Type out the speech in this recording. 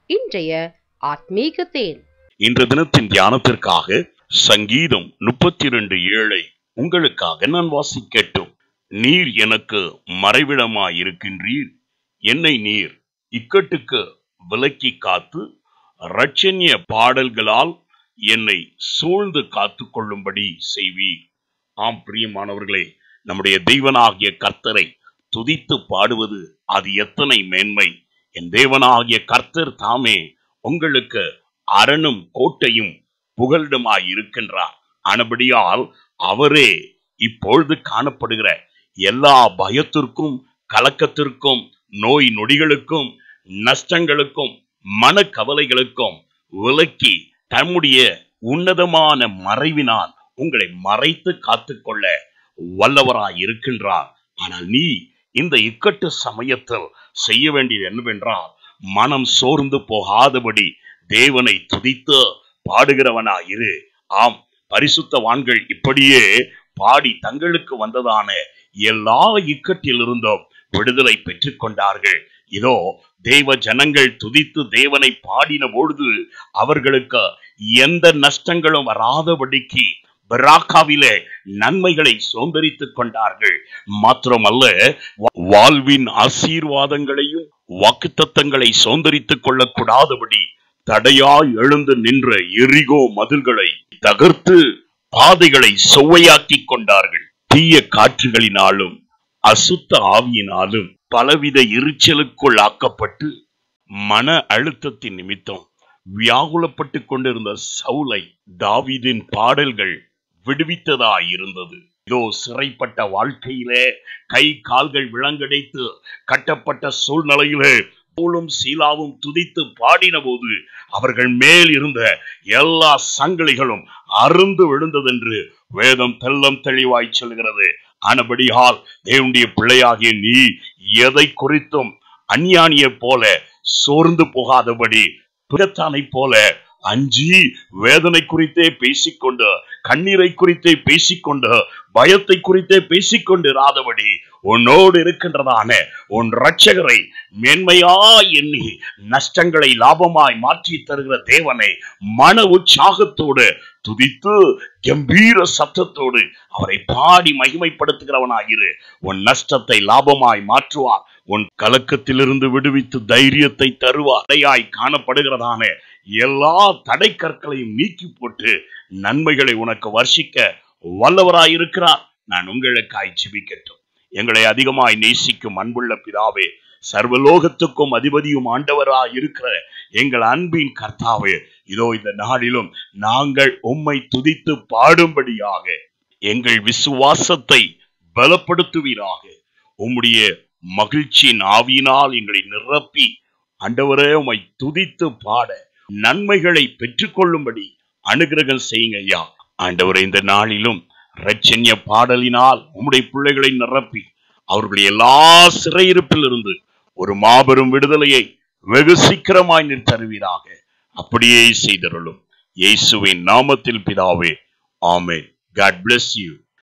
இன்றைய ஆத்மீக தேன் இன்று தினத்தின் தியானத்திற்காக சங்கீதம் முப்பத்தி இரண்டு ஏழை உங்களுக்காக நான் வாசிக்கட்டும் நீர் எனக்கு மறைவிடமாய் இருக்கின்றீர் என்னை நீர் இக்கட்டுக்கு விலக்கி காத்து இரட்சண்ய பாடல்களால் என்னை சூழ்ந்து காத்து கொள்ளும்படி செய்வீர் ஆம் பிரியமானவர்களே நம்முடைய தெய்வனாகிய கர்த்தரை துதித்து பாடுவது அது எத்தனை மேன்மை என் தேவனாகிய கர்த்தர் தாமே உங்களுக்கு அரணும் கோட்டையும் புகலிடமாய் இருக்கின்றார் ஆனபடியால் அவரே இப்பொழுது காணப்படுகிற எல்லா பயத்திற்கும் கலக்கத்திற்கும் நோய் நொடிகளுக்கும் நஷ்டங்களுக்கும் மனக்கவலைகளுக்கும் விலக்கி தம்முடைய உன்னதமான மறைவினால் உங்களை மறைத்து காத்துக்கொள்ள வல்லவராய் இருக்கின்றார் ஆனால் நீ இந்த இக்கட்டு சமயத்தில் செய்ய வேண்டியது என்னவென்றால் மனம் சோர்ந்து போகாதபடி தேவனை துதித்து பாடுகிறவனாய் இரு ஆம் பரிசுத்தவான்கள் இப்படியே பாடி தங்களுக்கு வந்ததான எல்லா இக்கட்டிலிருந்தும் விடுதலை பெற்றுக் கொண்டார்கள் இதோ தேவ ஜனங்கள் துதித்து தேவனை பாடின பொழுது அவர்களுக்கு எந்த நஷ்டங்களும் வராதபடிக்கு பராக்காவிலே நன்மைகளை சோந்தரித்துக் கொண்டார்கள் மாத்திரமல்ல வா- வாழ்வின் ஆசீர்வாதங்களையும் வாக்குத்தத்தங்களை சோந்தரித்துக் கொள்ளக்கூடாதபடி தடையாய் எழுந்து நின்ற எரிகோ மதில்களை தகர்த்து பாதைகளை செவ்வையாக்கிக் கொண்டார்கள் தீய காற்றுகளினாலும் அசுத்த ஆவியினாலும் பலவித எரிச்சலுக்குள் ஆக்கப்பட்டு மன அழுத்தத்தின் நிமித்தம் வியாகுலப்பட்டு கொண்டிருந்த சவுலை தாவீதின் பாடல்கள் விடுவித்ததாய் இருந்தது இதோ சிறைப்பட்ட வாழ்க்கையிலே கை கால்கள் விலங்கடைத்து கட்டப்பட்ட சூழ்நிலையிலே பவுலும் சீலாவும் துதித்து பாடின போது அவர்கள் மேல் இருந்த எல்லா சங்கிலிகளும் அருந்து விழுந்ததென்று வேதம் தெல்லம் தெளிவாய் சொல்கிறது ஆனபடியால் தேவனுடைய பிள்ளையாகிய நீ எதை குறித்தும் அஞ்ஞானியைப் போல சோர்ந்து போகாதபடி பிறத்தானை போல அஞ்சி வேதனை குறித்தே பேசிக்கொண்டு கண்ணீரை குறித்தே பேசிக்கொண்டு பயத்தை குறித்தே பேசிக்கொண்டு இராதபடி உன்னோடு இருக்கின்றதான உன் இரட்சகரை மேன்மையா எண்ணி நஷ்டங்களை லாபமாய் மாற்றி தருகிற தேவனை மன உற்சாகத்தோடு துதித்து கம்பீர சத்தத்தோடு அவரை பாடி மகிமைப்படுத்துகிறவனாயிரு உன் நஷ்டத்தை லாபமாய் மாற்றுவார் உன் கலக்கத்திலிருந்து விடுவித்து தைரியத்தை தருவார் தடையாய் காணப்படுகிறதான எல்லா தடை கற்களையும் நீக்கி போட்டு நன்மைகளை உனக்கு வர்ஷிக்க வல்லவராய் இருக்கிறார் நான் உங்களுக்காய் ஜெபிக்கட்டும் எங்களை அதிகமாய் நேசிக்கும் அன்புள்ள பிதாவே சர்வலோகத்துக்கும் அதிபதியும் ஆண்டவராய் இருக்கிற எங்கள் அன்பின் கர்த்தாவே இதோ இந்த நாளிலும் நாங்கள் உம்மை துதித்து பாடும்படியாக எங்கள் விசுவாசத்தை பலப்படுத்துவீராக உம்முடைய மகிழ்ச்சியின் ஆவியினால் எங்களை நிரப்பி ஆண்டவரே உம்மை துதித்து பாட நன்மைகளை பெற்றுக்கொள்ளும்படி அனுகிரகம் செய்யுங்க ஐயா ஆண்டவரே இந்த நாளிலும் இரட்சண்ய பாடலினால் உம்முடைய பிள்ளைகளை நிரப்பி அவர்களுடைய எல்லா சிறையிருப்பில் இருந்து ஒரு மாபெரும் விடுதலையை வெகு சீக்கிரமாய் நீர் தருவீராக அப்படியே செய்தருளும் இயேசுவின் நாமத்தில் பிதாவே ஆமென் காட் bless you